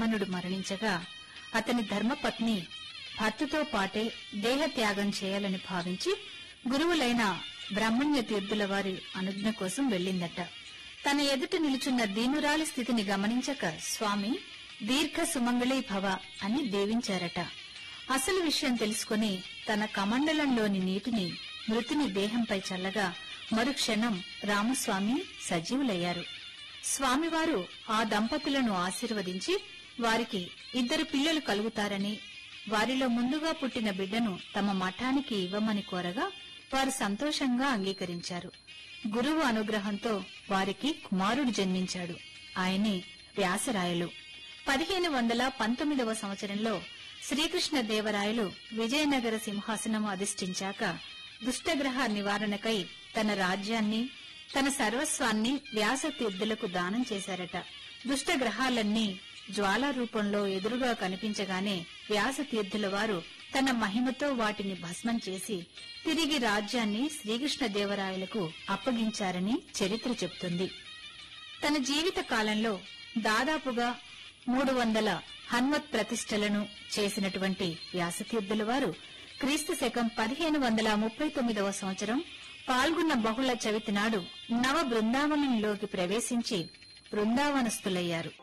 బ్రాహ్మణుడు మరణించగా అతని ధర్మపత్ని భర్తతో పాటే దేహత్యాగం చేయాలని భావించి గురువులైన బ్రాహ్మణ్య తీర్థుల వారి అనుజ్ఞ కోసం వెళ్ళిందట తన ఎదుట నిలుచున్న దీనురాలి స్థితిని గమనించక స్వామి దీర్ఘ సుమంగళీ భవ అని దీవించారట అసలు విషయం తెలుసుకుని తన కమండలంలోని నీటిని మృతుని దేహంపై చల్లగా మరుక్షణం రామస్వామి సజీవులయ్యారు స్వామివారు ఆ దంపతులను ఆశీర్వదించి వారికి ఇద్దరు పిల్లలు కలుగుతారని వారిలో ముందుగా పుట్టిన బిడ్డను తమ మఠానికి ఇవ్వమని కోరగా వారు సంతోషంగా అంగీకరించారు గురువు అనుగ్రహంతో వారికి కుమారుడు జన్మించాడు ఆయనే వ్యాసరాయలు పదిహేను వందల పంతొమ్మిదవ సంవత్సరంలో శ్రీకృష్ణ దేవరాయలు విజయనగర సింహాసనం అధిష్ఠించాక దుష్టగ్రహ నివారణకై తన రాజ్యాన్ని తన సర్వస్వాన్ని వ్యాసతీర్థులకు దానం చేశారట దుష్టగ్రహాలన్నీ జ్వాలా రూపంలో ఎదురుగా కనిపించగానే వ్యాసతీర్థుల వారు తన మహిమతో వాటిని భస్మం చేసి తిరిగి రాజ్యాన్ని శ్రీకృష్ణదేవరాయలకు అప్పగించారని చరిత్ర చెప్తుంది తన జీవిత కాలంలో దాదాపుగా మూడు వందల హన్మత్ ప్రతిష్టలను చేసినటువంటి వ్యాసతీర్థుల వారు క్రీస్తు శకం పదిహేను వందల ముప్పై తొమ్మిదవ సంవత్సరం పాల్గొన్న బహుళ చవితి నాడు నవ బృందావనంలోకి ప్రవేశించి బృందావనస్థులయ్యారు